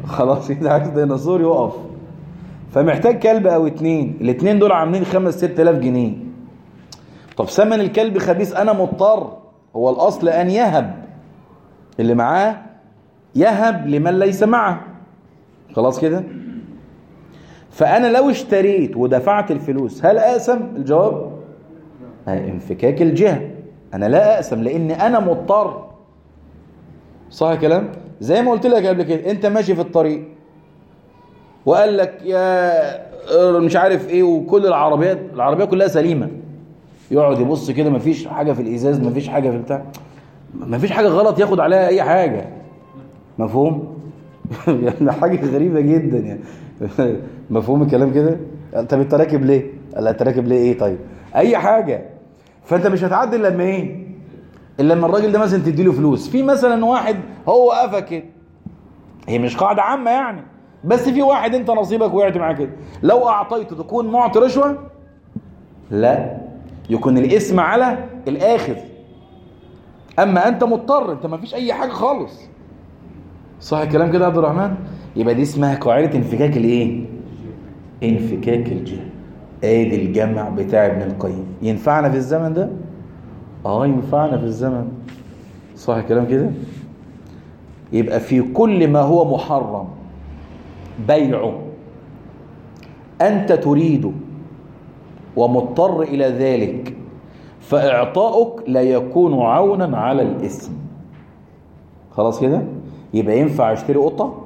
خلاص كده عايز ديناصور يقف فمحتاج كلب او اتنين الاتنين دول عاملين خمس ست الاف جنيه طب ثمن الكلب خبيث انا مضطر هو الاصل ان يهب اللي معاه يهب لمن ليس معه خلاص كده فانا لو اشتريت ودفعت الفلوس هل اقسم الجواب انفكاك الجهه انا لا اقسم لان انا مضطر صح كلام زي ما قلت لك قبل كده انت ماشي في الطريق وقال لك يا مش عارف ايه وكل العربيات العربيه كلها سليمه يقعد يبص كده مفيش حاجه في الازاز مفيش حاجه في البتاع مفيش حاجه غلط ياخد عليها اي حاجه مفهوم يعني حاجه غريبه جدا يعني مفهوم الكلام كده طب انت راكب ليه قال انت راكب ليه ايه طيب اي حاجه فانت مش هتعدل لما ايه الا لما الراجل ده مثلا تديله فلوس في مثلا واحد هو وقفك كده هي مش قاعده عامه يعني بس في واحد انت نصيبك وقعت معاه كده لو اعطيته تكون معطي رشوه لا يكون الاسم على الاخذ اما انت مضطر انت ما فيش اي حاجه خالص صح الكلام كده يا عبد الرحمن يبقى دي اسمها قاعده انفكاك الايه انفكاك الجهه ادي الجمع بتاع ابن القيم ينفعنا في الزمن ده اه ينفعنا في الزمن صح الكلام كده يبقى في كل ما هو محرم بيعه أنت تريده ومضطر إلى ذلك فإعطاؤك لا يكون عونا على الاسم خلاص كده يبقى ينفع اشتري قطة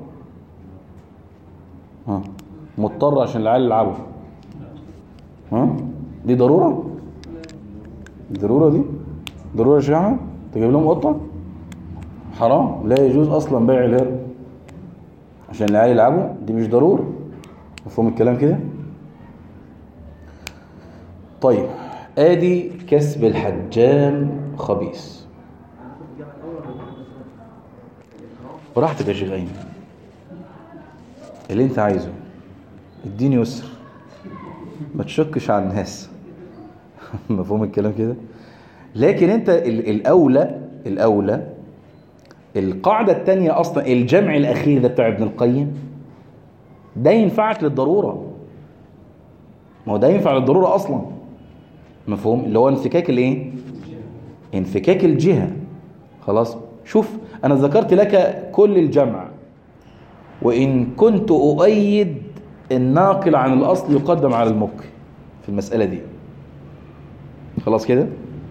ها مضطر عشان العيال يلعبوا ها دي ضرورة ضرورة دي ضرورة شيعة تجيب لهم قطة حرام لا يجوز أصلا بيع الهر عشان العيال يلعبوا دي مش ضرورة مفهوم الكلام كده طيب ادي كسب الحجام خبيث براحتك يا شيخ ايمن اللي انت عايزه اديني يسر ما تشكش على الناس مفهوم الكلام كده لكن انت الاولى الاولى القاعدة التانية أصلا الجمع الأخير ده بتاع ابن القيم ده ينفعك للضرورة ما هو ده ينفع للضرورة أصلا مفهوم اللي هو انفكاك الايه انفكاك الجهة خلاص شوف أنا ذكرت لك كل الجمع وإن كنت أؤيد الناقل عن الأصل يقدم على المك في المسألة دي خلاص كده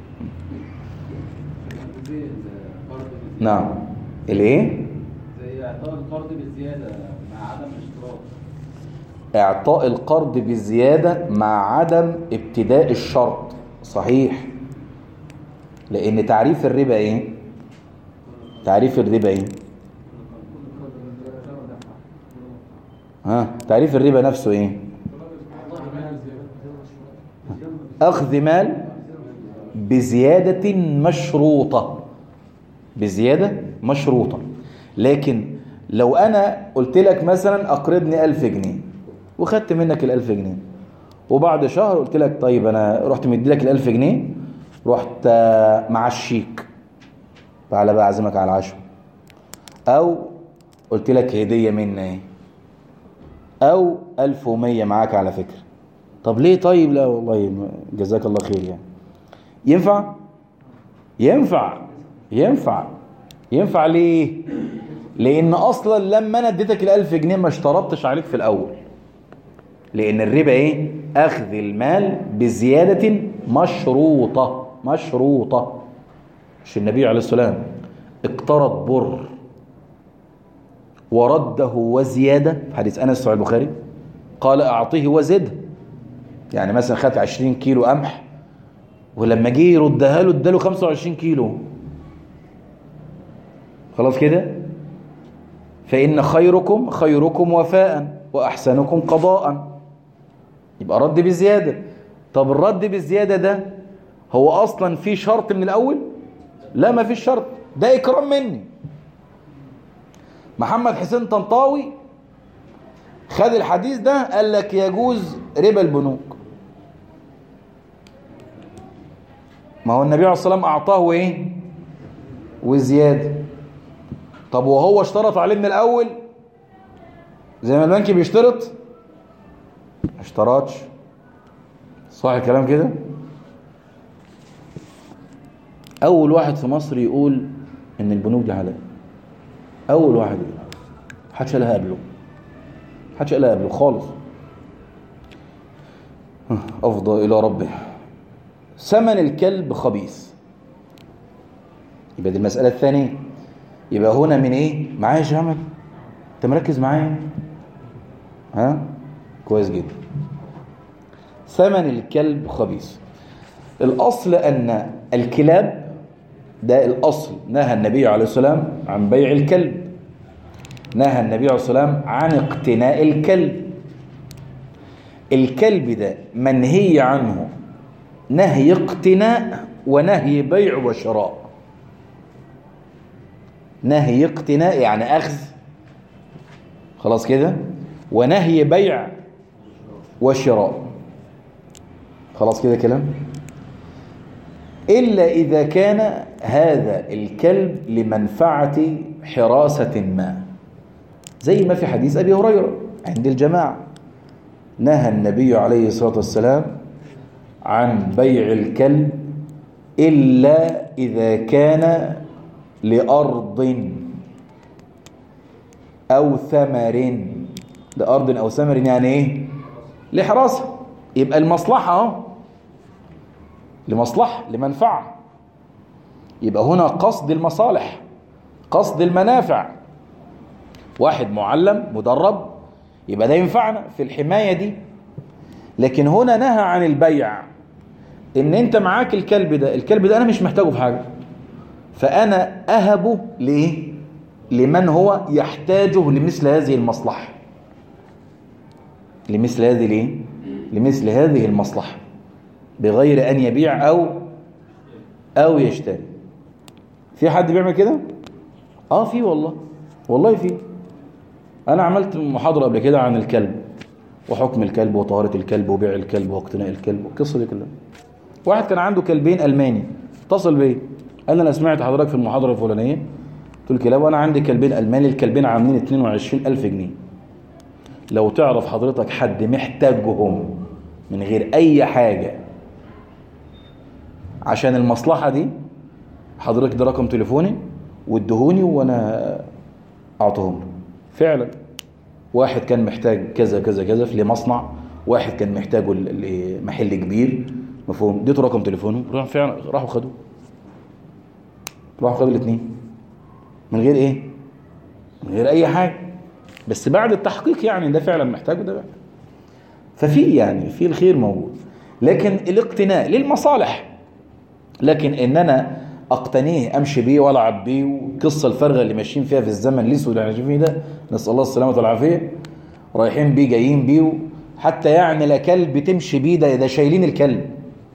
نعم الايه زي اعطاء القرض بالزياده مع عدم الاشتراط اعطاء القرض بالزيادة مع عدم ابتداء الشرط صحيح لان تعريف الربا ايه تعريف الربا ايه ها تعريف الربا نفسه ايه اخذ مال بزيادة مشروطة بزيادة مشروطة لكن لو أنا قلت لك مثلا أقرضني ألف جنيه وخدت منك الألف جنيه وبعد شهر قلت لك طيب أنا رحت مدي لك الألف جنيه رحت معشيك تعالى بقى أعزمك على العشاء أو قلت لك هدية مني ايه أو ألف ومية معاك على فكرة طب ليه طيب لا والله جزاك الله خير يعني ينفع ينفع ينفع ينفع ليه لان اصلا لما انا اديتك الالف جنيه ما اشترطتش عليك في الاول لان الربا ايه اخذ المال بزيادة مشروطة مشروطة مش النبي عليه السلام اقترض بر ورده وزيادة في حديث انس صحيح البخاري قال اعطيه وزده يعني مثلا خد 20 كيلو قمح ولما جه يردها له اداله 25 كيلو خلاص كده فإن خيركم خيركم وفاء وأحسنكم قضاء يبقى رد بزيادة طب الرد بالزيادة ده هو أصلا في شرط من الأول لا ما فيش شرط ده إكرام مني محمد حسين طنطاوي خد الحديث ده قال لك يجوز ربا البنوك ما هو النبي عليه الصلاة والسلام أعطاه إيه وزيادة طب وهو اشترط عليه من الأول زي ما البنك بيشترط ما اشترطش صح الكلام كده اول واحد في مصر يقول ان البنوك دي حلال اول واحد يقول محدش قالها قبله محدش قالها قبله خالص افضى الى ربه ثمن الكلب خبيث يبقى دي المساله الثانيه يبقى هنا من ايه معايا يا جمال انت مركز معايا ها كويس جدا ثمن الكلب خبيث الأصل أن الكلاب ده الأصل نهى النبي عليه السلام عن بيع الكلب نهى النبي عليه السلام عن اقتناء الكلب الكلب ده منهي عنه نهي اقتناء ونهي بيع وشراء نهي اقتناء يعني أخذ خلاص كده ونهي بيع وشراء خلاص كده كلام إلا إذا كان هذا الكلب لمنفعة حراسة ما زي ما في حديث أبي هريرة عند الجماعة نهى النبي عليه الصلاة والسلام عن بيع الكلب إلا إذا كان لأرض أو ثمر لأرض أو ثمر يعني إيه لحراسة يبقى المصلحة اهو لمصلحة لمنفعة يبقى هنا قصد المصالح قصد المنافع واحد معلم مدرب يبقى ده ينفعنا في الحماية دي لكن هنا نهى عن البيع ان انت معاك الكلب ده الكلب ده انا مش محتاجه في حاجة فانا اهبه ليه لمن هو يحتاجه لمثل هذه المصلحة لمثل هذه ليه لمثل هذه المصلحة بغير أن يبيع أو أو يشتري في حد بيعمل كده؟ آه في والله والله في أنا عملت محاضرة قبل كده عن الكلب وحكم الكلب وطهارة الكلب وبيع الكلب واقتناء الكلب والقصة دي كلها واحد كان عنده كلبين ألماني اتصل بيا قال لي أنا سمعت حضرتك في المحاضرة الفلانية قلت له كلاب وأنا عندي كلبين ألماني الكلبين عاملين 22000 جنيه لو تعرف حضرتك حد محتاجهم من غير اي حاجة عشان المصلحة دي حضرتك ده رقم تليفوني وادهوني وانا اعطيهم له فعلا واحد كان محتاج كذا كذا كذا في مصنع واحد كان محتاجه لمحل كبير مفهوم اديته رقم تليفونه راح فعلا راحوا خدوه راحوا خدوا الاثنين من غير ايه من غير اي حاجه بس بعد التحقيق يعني ده فعلا محتاجه ده بقى ففي يعني في الخير موجود لكن الاقتناء للمصالح لكن ان انا اقتنيه امشي بيه والعب بيه والقصه الفارغه اللي ماشيين فيها في الزمن الاسود اللي ماشيين فيه ده نسال الله السلامه والعافيه رايحين بيه جايين بيه حتى يعني لا كلب تمشي بيه ده ده شايلين الكلب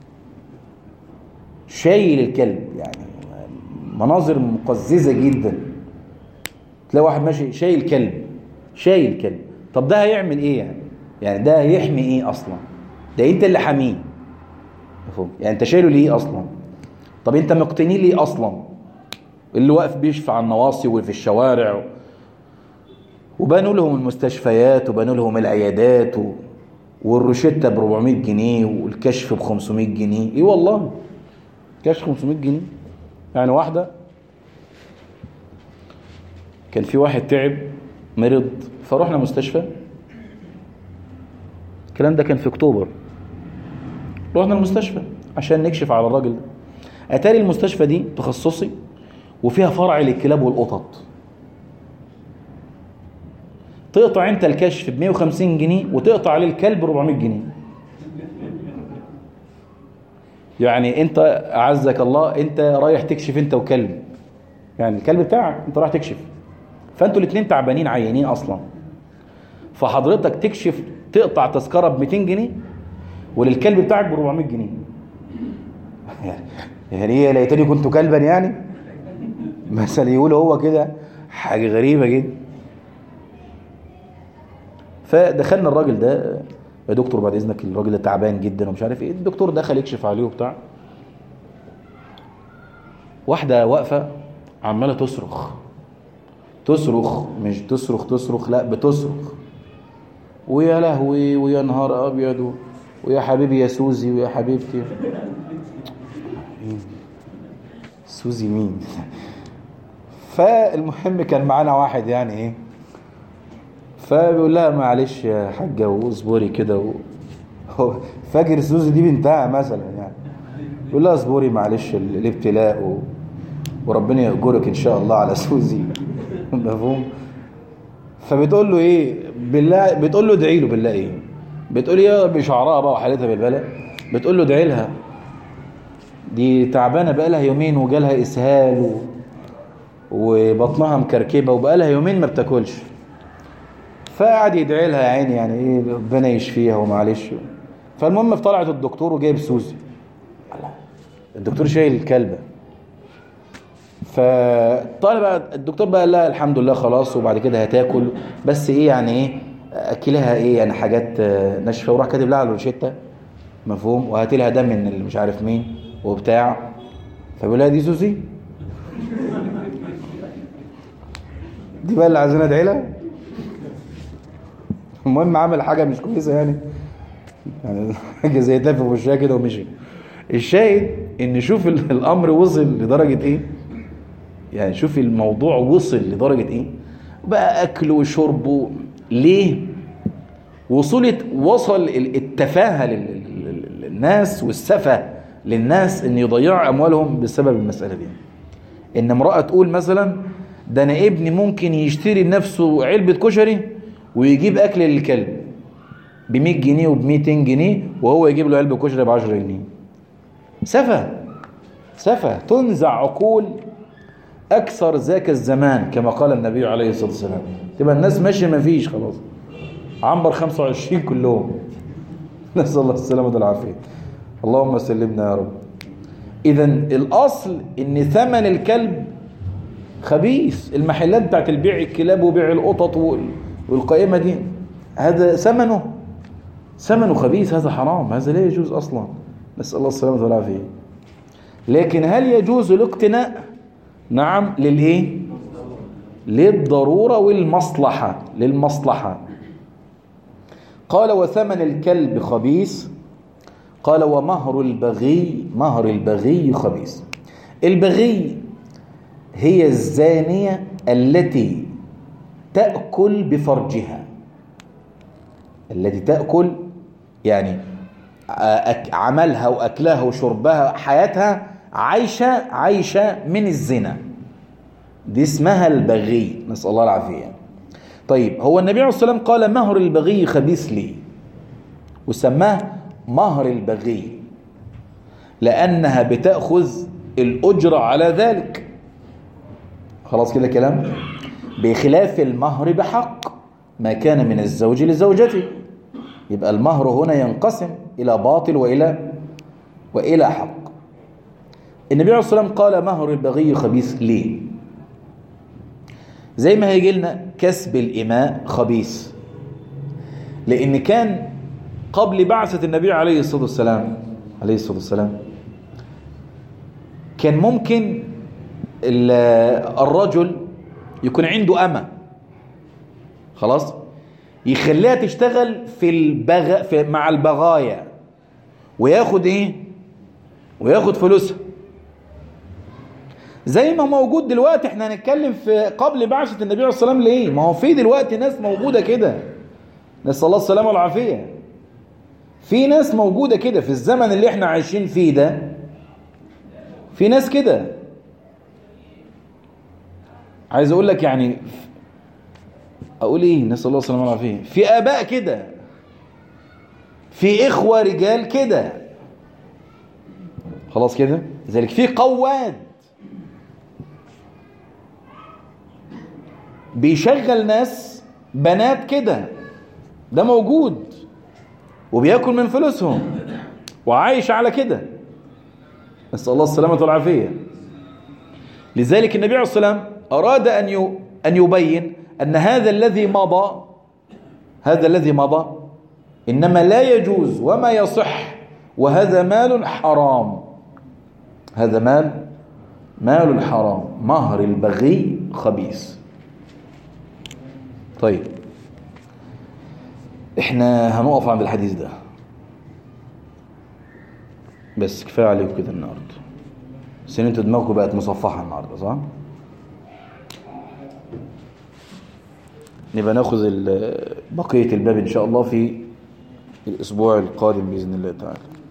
شايل الكلب يعني مناظر مقززه جدا تلاقي واحد ماشي شايل كلب شايل كلب طب ده هيعمل ايه يعني يعني ده هيحمي ايه اصلا ده انت اللي حاميه مفهوم يعني انت شايله ليه اصلا طب انت مقتنيه ليه اصلا اللي واقف بيشفع على النواصي وفي الشوارع وبنوا لهم المستشفيات وبنوا لهم العيادات و... والروشته ب 400 جنيه والكشف ب 500 جنيه ايه والله كشف 500 جنيه يعني واحده كان في واحد تعب مرض فروحنا مستشفى الكلام ده كان في اكتوبر رحنا المستشفى عشان نكشف على الراجل ده اتاري المستشفى دي تخصصي وفيها فرع للكلاب والقطط تقطع انت الكشف ب 150 جنيه وتقطع عليه الكلب ب 400 جنيه يعني انت اعزك الله انت رايح تكشف انت وكلب يعني الكلب بتاعك انت رايح تكشف فانتوا الاثنين تعبانين عيانين اصلا فحضرتك تكشف تقطع تذكره ب 200 جنيه وللكلب بتاعك ب 400 جنيه يعني ايه ليتني كنت كلبا يعني مثلا يقول هو كده حاجه غريبه جدا فدخلنا الراجل ده يا دكتور بعد اذنك الراجل ده تعبان جدا ومش عارف ايه الدكتور دخل يكشف عليه وبتاع واحده واقفه عماله تصرخ تصرخ مش تصرخ تصرخ لا بتصرخ ويا لهوي ويا نهار ابيض و- ويا حبيبي يا سوزي ويا حبيبتي سوزي مين فالمهم كان معانا واحد يعني ايه فبيقول لها معلش يا حاجه واصبري كده و... هو فاكر سوزي دي بنتها مثلا يعني يقول لها اصبري معلش ال- الابتلاء و... وربنا يأجرك ان شاء الله على سوزي مفهوم فبتقول له ايه بالله بتقول له ادعي له بالله ايه بتقول يا بشعرها بقى وحالتها بالبلاء بتقول له ادعي لها دي تعبانه بقى لها يومين وجالها اسهال و... وبطنها مكركبه وبقى لها يومين ما بتاكلش فقعد يدعي لها يا عيني يعني ايه ربنا يشفيها ومعلش فالمهم طلعت الدكتور وجايب سوزي الله. الدكتور شايل الكلبه فطالع بقى الدكتور بقى قال لها الحمد لله خلاص وبعد كده هتاكل بس ايه يعني ايه اكلها ايه يعني حاجات آه، ناشفه وراح كاتب لها على الروشته مفهوم وهاتي لها دم من اللي مش عارف مين وبتاع فبيقول لها دي سوزي دي بقى اللي عايزين ادعي لها المهم عمل حاجه مش كويسه يعني يعني حاجه زي تافه في وشها كده ومشي الشاهد ان شوف ال- الامر وصل لدرجه ايه يعني شوف الموضوع وصل لدرجه ايه بقى اكل وشرب و- ليه وصلت وصل ال- التفاهه لل- لل- للناس والسفه للناس ان يضيعوا اموالهم بسبب المساله دي ان امراه تقول مثلا ده انا ابني ممكن يشتري لنفسه علبه كشري ويجيب اكل للكلب ب 100 جنيه وب 200 جنيه وهو يجيب له علبه كشري ب 10 جنيه سفه سفه تنزع عقول اكثر ذاك الزمان كما قال النبي عليه الصلاه والسلام تبقى الناس ماشيه ما فيش خلاص عنبر 25 كلهم نسال الله السلامه والعافيه اللهم سلمنا يا رب اذا الاصل ان ثمن الكلب خبيث المحلات بتاعت البيع الكلاب وبيع القطط وال- والقائمه دي هذا ثمنه ثمنه خبيث هذا حرام هذا لا يجوز اصلا نسال الله السلامه والعافيه لكن هل يجوز الاقتناء نعم للايه للضروره والمصلحه للمصلحه قال وثمن الكلب خبيث قال ومهر البغي مهر البغي خبيث البغي هي الزانية التي تأكل بفرجها التي تأكل يعني أك- عملها وأكلها وشربها حياتها عايشة عايشة من الزنا دي اسمها البغي نسأل الله العافية طيب هو النبي عليه الصلاة والسلام قال مهر البغي خبيث لي وسماه مهر البغي لأنها بتأخذ الأجرة على ذلك خلاص كده كلام بخلاف المهر بحق ما كان من الزوج لزوجته يبقى المهر هنا ينقسم إلى باطل وإلى وإلى حق النبي عليه الصلاة والسلام قال مهر البغي خبيث ليه زي ما هيجي لنا كسب الإماء خبيث لأن كان قبل بعثة النبي عليه الصلاة والسلام عليه الصلاة والسلام كان ممكن ال- الرجل يكون عنده أمة خلاص يخليها تشتغل في البغ... في مع البغايا وياخد ايه وياخد فلوسها زي ما موجود دلوقتي احنا هنتكلم في قبل بعثة النبي عليه الصلاة والسلام ليه ما هو في دلوقتي ناس موجودة كده نسأل الله السلامة والعافية في ناس موجودة كده في الزمن اللي احنا عايشين فيه ده في ناس كده عايز اقول لك يعني اقول ايه نسال الله السلامه والعافيه في اباء كده في اخوه رجال كده خلاص كده لذلك في قواد بيشغل ناس بنات كده ده موجود وبياكل من فلوسهم وعايش على كده نسال الله السلامه والعافيه لذلك النبي عليه الصلاه والسلام اراد ان ي- ان يبين ان هذا الذي مضى هذا الذي مضى انما لا يجوز وما يصح وهذا مال حرام هذا مال مال حرام مهر البغي خبيث طيب احنا هنقف عند الحديث ده بس كفايه عليكم كده النهارده بس ان انتوا دماغكم بقت مصفحه النهارده صح نبقى ناخذ ال- بقيه الباب ان شاء الله في الاسبوع القادم باذن الله تعالى